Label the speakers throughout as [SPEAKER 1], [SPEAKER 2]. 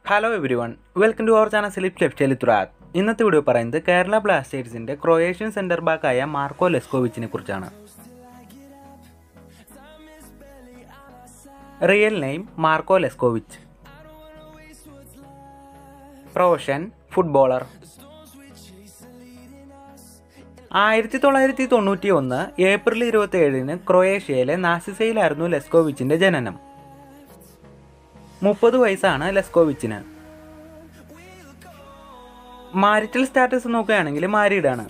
[SPEAKER 1] hello everyone welcome to our channel slip left ലിത്തുറാത്ത് ഇന്നത്തെ video പറയുന്നത് കേരള ബ്ലാസ്റ്റേഴ്സിന്റെ ക്രൊയേഷ്യൻ സെന്റർ ബാക്കായ മാർക്കോ ലെസ്കോവിച്ചിനെ കുറിച്ചാണ് real name Marko Leskovic profession footballer ആയിരത്തി തൊള്ളായിരത്തി തൊണ്ണൂറ്റി ഒന്ന് ഏപ്രിൽ ഇരുപത്തി ഏഴിന് ക്രൊയേഷ്യയിലെ നാസിസയിലായിരുന്നു ലെസ്കോവിച്ചിന്റെ ജനനം മുപ്പത് വയസ്സാണ് ലെസ്കോവിച്ചിന് മാരിറ്റൽ സ്റ്റാറ്റസ് നോക്കുകയാണെങ്കിൽ മാരീഡാണ്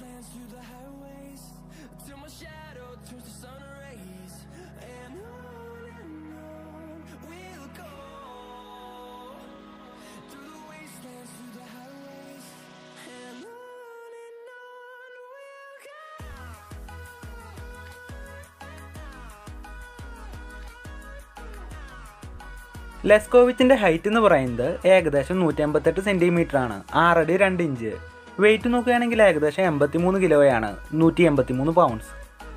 [SPEAKER 1] ലെസ്കോവിച്ചിന്റെ ഹൈറ്റ് എന്ന് പറയുന്നത് ഏകദേശം നൂറ്റി അമ്പത്തെട്ട് സെന്റിമീറ്റർ ആണ് ആറടി രണ്ട് ഇഞ്ച് വെയിറ്റ് നോക്കുകയാണെങ്കിൽ ഏകദേശം എൺപത്തിമൂന്ന് കിലോയാണ് നൂറ്റി എൺപത്തിമൂന്ന് പൗണ്ട്സ്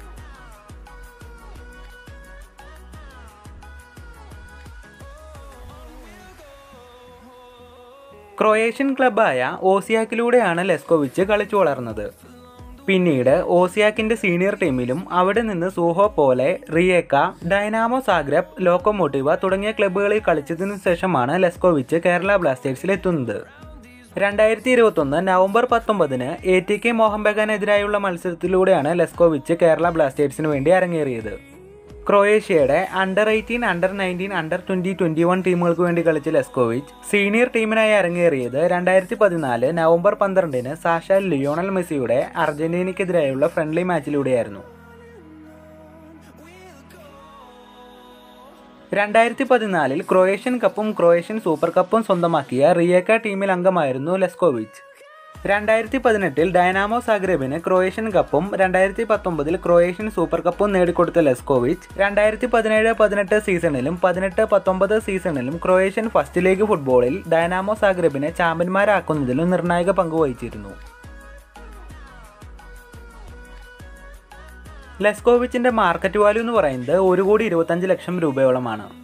[SPEAKER 1] ക്രൊയേഷ്യൻ ക്ലബായ ഓസിയാക്കിലൂടെയാണ് ലെസ്കോവിച്ച് കളിച്ചു വളർന്നത് പിന്നീട് ഓസിയാക്കിന്റെ സീനിയർ ടീമിലും അവിടെ നിന്ന് സൂഹോ പോലെ റിയേക്ക ഡൈനാമോ സാഗ്രബ് ലോക്കോമോട്ടീവ തുടങ്ങിയ ക്ലബ്ബുകളിൽ കളിച്ചതിനു ശേഷമാണ് ലെസ്കോവിച്ച് കേരള ബ്ലാസ്റ്റേഴ്സിൽ എത്തുന്നത് രണ്ടായിരത്തി ഇരുപത്തൊന്ന് നവംബർ പത്തൊമ്പതിന് എ ടി കെ മോഹൻ ബഗാനെതിരായുള്ള മത്സരത്തിലൂടെയാണ് ലെസ്കോവിച്ച് കേരള ബ്ലാസ്റ്റേഴ്സിന് വേണ്ടി അരങ്ങേറിയത് ക്രൊയേഷ്യയുടെ under eighteen under nineteen under twenty twenty one ടീമുകൾക്ക് വേണ്ടി കളിച്ച ലെസ്കോവിച്ച് സീനിയർ ടീമിനായി അരങ്ങേറിയത് രണ്ടായിരത്തി പതിനാല് നവംബർ പന്ത്രണ്ടിന് സാഷ ലിയോണൽ മെസ്സിയുടെ അർജന്റീനയ്ക്കെതിരായുള്ള ഫ്രണ്ട്ലി മാച്ചിലൂടെയായിരുന്നു രണ്ടായിരത്തി പതിനാലിൽ ക്രൊയേഷ്യൻ കപ്പും ക്രൊയേഷ്യൻ സൂപ്പർ കപ്പും സ്വന്തമാക്കിയ റിയേക്ക ടീമിൽ അംഗമായിരുന്നു ലെസ്കോവിച്ച് രണ്ടായിരത്തി പതിനെട്ടിൽ ഡൈനാമോ സാഗ്രബിന് ക്രൊയേഷ്യൻ കപ്പും രണ്ടായിരത്തി പത്തൊമ്പതിൽ ക്രൊയേഷ്യൻ സൂപ്പർ കപ്പും നേടിക്കൊടുത്ത ലെസ്കോവിച്ച് രണ്ടായിരത്തി പതിനേഴ് പതിനെട്ട് സീസണിലും പതിനെട്ട് പത്തൊമ്പത് സീസണിലും ക്രൊയേഷ്യൻ ഫസ്റ്റ് ലീഗ് ഫുട്ബോളിൽ ഡൈനാമോ സാഗ്രബിനെ ചാമ്പ്യന്മാരാക്കുന്നതിലും നിർണായക പങ്ക് വഹിച്ചിരുന്നു ലെസ്കോവിച്ചിന്റെ മാർക്കറ്റ് വാല്യൂ എന്ന് പറയുന്നത് ഒരു കോടി ഇരുപത്തഞ്ച് ലക്ഷം രൂപയോളമാണ്